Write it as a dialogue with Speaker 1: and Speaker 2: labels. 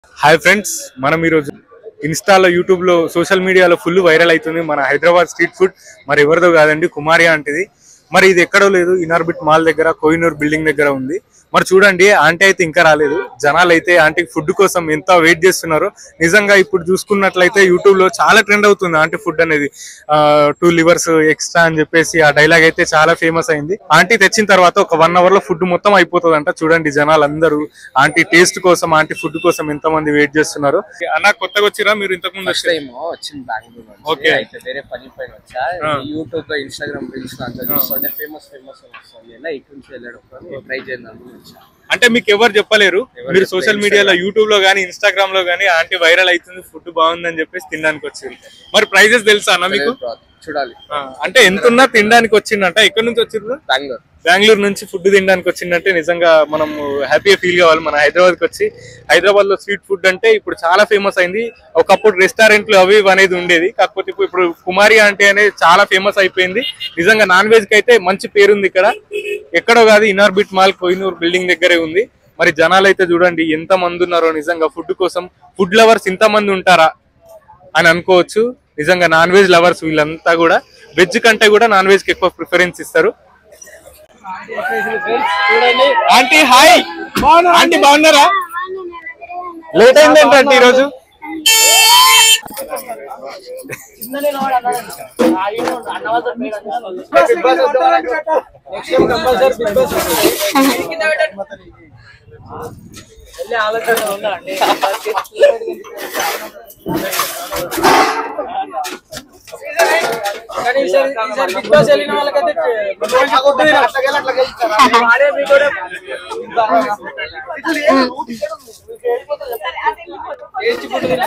Speaker 1: Hi friends మనం ఈరోజు ఇన్స్టాలో యూట్యూబ్లో సోషల్ మీడియాలో ఫుల్ వైరల్ అవుతుంది మన హైదరాబాద్ స్ట్రీట్ ఫుడ్ మరి ఎవరిదో కాదండి కుమారి అంటిది మరి ఇది ఎక్కడో లేదు ఇనార్బిట్ మాల్ దగ్గర కోహినూర్ బిల్డింగ్ దగ్గర ఉంది మరి చూడండి ఆంటీ అయితే ఇంకా రాలేదు జనాలు అయితే ఆంటీ ఫుడ్ కోసం ఎంత వెయిట్ చేస్తున్నారో నిజంగా ఇప్పుడు చూసుకున్నట్లయితే యూట్యూబ్ లో చాలా ట్రెండ్ అవుతుంది ఆంటీ ఫుడ్ అనేది టూ లివర్స్ ఎక్స్ట్రా అని చెప్పేసి ఆ డైలాగ్ అయితే చాలా ఫేమస్ అయింది ఆంటీ తెచ్చిన తర్వాత ఒక వన్ అవర్ లో ఫుడ్ మొత్తం అయిపోతుందంట చూడండి జనాలు అందరూ ఆంటీ టేస్ట్ కోసం ఆంటీ ఫుడ్ కోసం ఎంత మంది వెయిట్ చేస్తున్నారు అన్న కొత్తగా వచ్చిరా మీరు ఇంతకు ముందు
Speaker 2: ఫస్ట్ టైం వచ్చింది బెంగళూరు నుంచి
Speaker 1: Okay.
Speaker 2: అయితే వేరే పని పైన వచ్చా
Speaker 1: ఆ.
Speaker 2: యూట్యూబ్ లో ఇన్స్టాగ్రామ్ రీల్స్ లో అంతా చూస్తుంటే ఫేమస్ ఫేమస్ వస్తుంది ఇలా ఇటు నుంచి వెళ్ళడం ట్రై చేద్దాం అని వచ్చా
Speaker 1: అంటే మీకు ఎవరు చెప్పలేరు
Speaker 2: ఎవరు
Speaker 1: మీరు
Speaker 2: చెప్పలేరు.
Speaker 1: సోషల్ మీడియాలో యూట్యూబ్ లో గానీ ఇన్స్టాగ్రామ్ లో గానీ ఆంటీ వైరల్ అవుతుంది ఫుడ్ బాగుందని చెప్పేసి తినడానికి వచ్చింది మరి ప్రైజెస్ తెలుసా అన్న మీకు
Speaker 2: చూడాలి
Speaker 1: ఆ, అంటే ఎంత ఉన్నా తినడానికి వచ్చిందంట ఎక్కడి నుంచి వచ్చిండ్రు
Speaker 2: బెంగళూరు
Speaker 1: బెంగళూరు నుంచి ఫుడ్ తినడానికి వచ్చిందంటే నిజంగా మనం హ్యాపీగా ఫీల్ కావాలి మన హైదరాబాద్ కి వచ్చి హైదరాబాద్ లో స్ట్రీట్ ఫుడ్ అంటే ఇప్పుడు చాలా ఫేమస్ అయింది ఒకప్పుడు రెస్టారెంట్లు అవి ఇవి అనేది ఉండేది కాకపోతే ఇప్పుడు ఇప్పుడు కుమారి అంటే అనేది చాలా ఫేమస్ అయిపోయింది నిజంగా నాన్ వెజ్ కి అయితే మంచి పేరుంది ఇక్కడ ఎక్కడో కాదు ఇనార్బిట్ మాల్ కోహినూర్ బిల్డింగ్ దగ్గరే ఉంది మరి జనాలు అయితే చూడండి ఎంత మంది ఉన్నారో నిజంగా ఫుడ్ కోసం ఫుడ్ లవర్స్ ఇంత మంది ఉంటారా అని అనుకోవచ్చు నిజంగా నాన్ వెజ్ లవర్స్ వీళ్ళంతా కూడా వెజ్ కంటే కూడా నాన్ వెజ్ కి ఎక్కువ ప్రిఫరెన్స్ ఇస్తారు ఆంటీ హాయ్ ఆంటీ బాగున్నారా లేట్ అయింది ఏంటంటే ఈరోజు
Speaker 3: బిగ్ బాస్ వెళ్ళిన వాళ్ళకైతే వాడే మీకు కూడా టేస్ట్ ఫుడ్ తిన